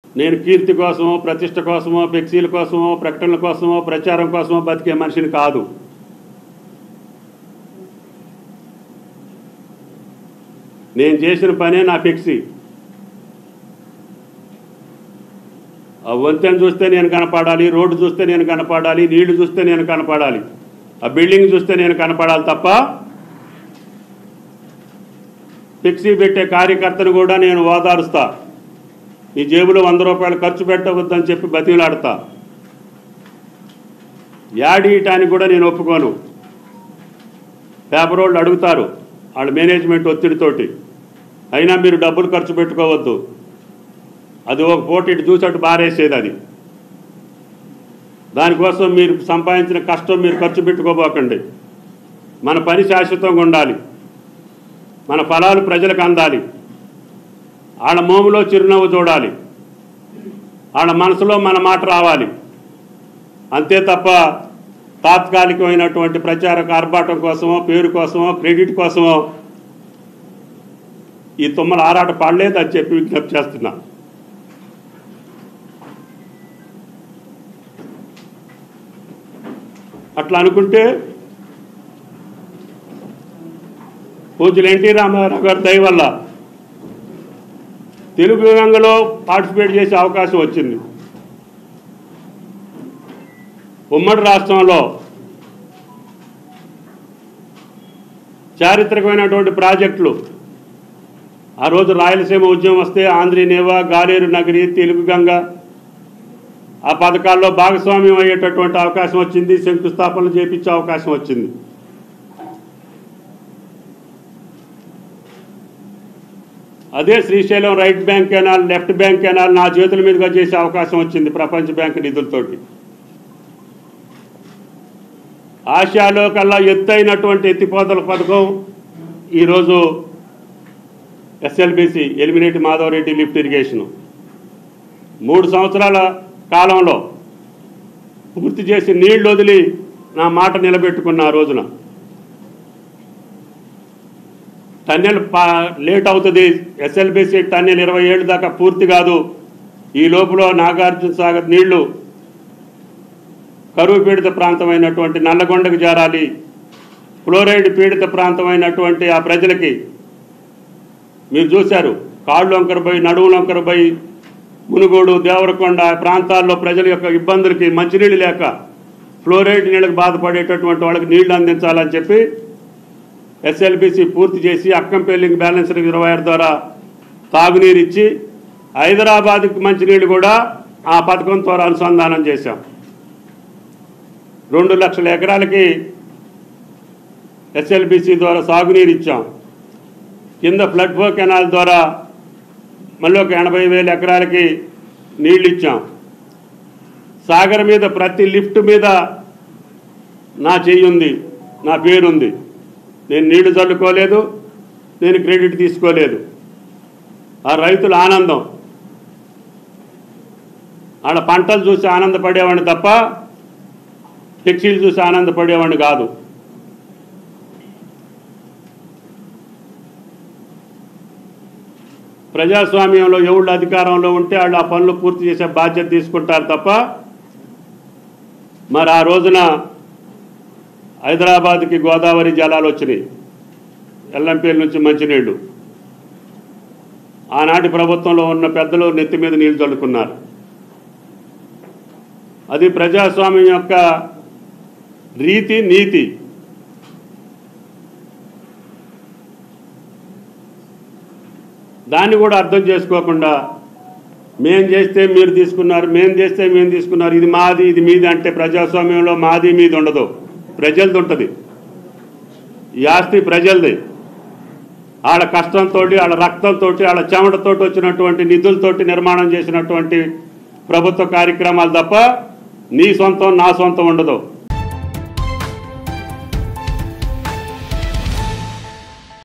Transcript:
నేను కీర్తి కోసమో ప్రతిష్ట కోసమో ఫ్లెక్సీల కోసమో ప్రకటనల కోసమో ప్రచారం కోసమో బతికే మనిషిని కాదు నేను చేసిన పనే నా ఫ్లెక్సీ ఆ వంతెన చూస్తే నేను కనపడాలి రోడ్డు చూస్తే నేను కనపడాలి నీళ్లు చూస్తే నేను కనపడాలి ఆ బిల్డింగ్ చూస్తే నేను కనపడాలి తప్ప ఫ్లెక్సీ పెట్టే కార్యకర్తను కూడా నేను ఓదారుస్తా ఈ జేబులో వంద రూపాయలు ఖర్చు పెట్టవద్దని చెప్పి బతిలాడతా యాడీయటానికి కూడా నేను ఒప్పుకోను పేపర్ వాళ్ళు అడుగుతారు వాళ్ళ మేనేజ్మెంట్ ఒత్తిడితోటి అయినా మీరు డబ్బులు ఖర్చు పెట్టుకోవద్దు అది ఒక పూట ఇటు చూసట్టు బారేసేది అది దానికోసం మీరు సంపాదించిన కష్టం మీరు ఖర్చు పెట్టుకోబోకండి మన పని శాశ్వతంగా ఉండాలి మన ఫలాలు ప్రజలకు అందాలి వాళ్ళ మోములో చిరునవ్వు చూడాలి వాళ్ళ మనసులో మన మాట రావాలి అంతే తప్ప తాత్కాలికమైనటువంటి ప్రచార ఆర్భాటం కోసమో పేరు కోసమో క్రెడిట్ కోసమో ఈ తుమ్మల ఆరాట పాడలేదు అని చెప్పి విజ్ఞప్తి చేస్తున్నా అట్లా అనుకుంటే పూజలు ఎన్టీ రామారావు గారి దయ వల్ల తెలుగు రంగంలో పార్టిసిపేట్ చేసే అవకాశం వచ్చింది ఉమ్మడి రాష్ట్రంలో చారిత్రకమైనటువంటి ప్రాజెక్టులు ఆ రోజు రాయలసీమ ఉద్యమం వస్తే ఆంధ్రీనేవా గాలేరు నగరి తెలుగు గంగ ఆ పథకాల్లో భాగస్వామ్యం అయ్యేటటువంటి అవకాశం వచ్చింది శంకుస్థాపనలు చేపించే అవకాశం వచ్చింది అదే Srisailam right bank canal left bank canal నా చేతుల మీదుగా చేసే అవకాశం వచ్చింది ప్రపంచ బ్యాంక్ నిధులతోటి ఆసియాలో కల్లా ఎత్తైనటువంటి ఎత్తిపోతల పథకం ఈరోజు SLBC Elimineti Madhava Reddy lift irrigation మూడు సంవత్సరాల కాలంలో పూర్తి చేసి నీళ్లు వదిలి నా మాట నిలబెట్టుకున్న ఆ రోజున టన్నెల్ పా లేట్ అవుతుంది ఎస్ఎల్బిసి టన్నెల్ ఇరవై ఏళ్ళు దాకా పూర్తి కాదు ఈ లోపల నాగార్జున సాగర్ నీళ్లు కరువు పీడిత ప్రాంతమైనటువంటి నల్లగొండకు చేరాలి ఫ్లోరైడ్ పీడిత ప్రాంతమైనటువంటి ఆ ప్రజలకి మీరు చూశారు కాళ్ళు వంకరపోయి నడువు వంకరపోయి మునుగోడు దేవరకొండ ఆ ప్రాంతాల్లో ప్రజల యొక్క ఇబ్బందులకి మంచినీళ్ళు లేక ఫ్లోరైడ్ నీళ్ళకి బాధపడేటటువంటి వాళ్ళకి నీళ్లు అందించాలని చెప్పి ఎస్ఎల్బిసి పూర్తి చేసి అక్కంపల్లింగ్ బ్యాలెన్స్ రిజర్వాయర్ ద్వారా తాగునీరు ఇచ్చి హైదరాబాద్కి మంచినీళ్ళు కూడా ఆ పథకం ద్వారా అనుసంధానం చేశాం రెండు లక్షల ఎకరాలకి ఎస్ఎల్బిసి ద్వారా సాగునీరు ఇచ్చాం కింద ఫ్లడ్ ఫ్లో కెనాల్ ద్వారా మళ్ళీ ఒక ఎనభై వేల ఎకరాలకి నీళ్ళు ఇచ్చాం సాగర్ మీద ప్రతి లిఫ్ట్ మీద నా చెయ్యి ఉంది నా పేరుంది నేను నీళ్లు చల్లుకోలేదు నేను క్రెడిట్ తీసుకోలేదు ఆ రైతుల ఆనందం ఆడ పంటలు చూసి ఆనందపడేవాడిని తప్ప ఫ్లెక్సీలు చూసి ఆనందపడేవాడిని కాదు ప్రజాస్వామ్యంలో ఎవళ్ళు అధికారంలో ఉంటే వాళ్ళు ఆ పనులు పూర్తి చేసే బాధ్యత తీసుకుంటారు తప్ప మరి ఆ రోజున హైదరాబాద్కి గోదావరి జలాలు వచ్చినాయి ఎల్లంపేలు నుంచి మంచినీళ్ళు ఆనాటి ప్రభుత్వంలో ఉన్న పెద్దలు నెత్తి మీద నీళ్లు చల్లుకున్నారు అది ప్రజాస్వామ్యం యొక్క రీతి నీతి దాన్ని కూడా అర్థం చేసుకోకుండా మేం చేస్తే మీరు తీసుకున్నారు మేం చేస్తే మేము తీసుకున్నారు ఇది మాది ఇది మీది అంటే ప్రజాస్వామ్యంలో మాది మీది ఉండదు ప్రజలది ఉంటుంది ఈ ఆస్తి ప్రజలది వాళ్ళ కష్టంతో వాళ్ళ రక్తంతో వాళ్ళ చెమటతో వచ్చినటువంటి నిధులతోటి నిర్మాణం చేసినటువంటి ప్రభుత్వ కార్యక్రమాలు తప్ప నీ సొంతం నా సొంతం ఉండదు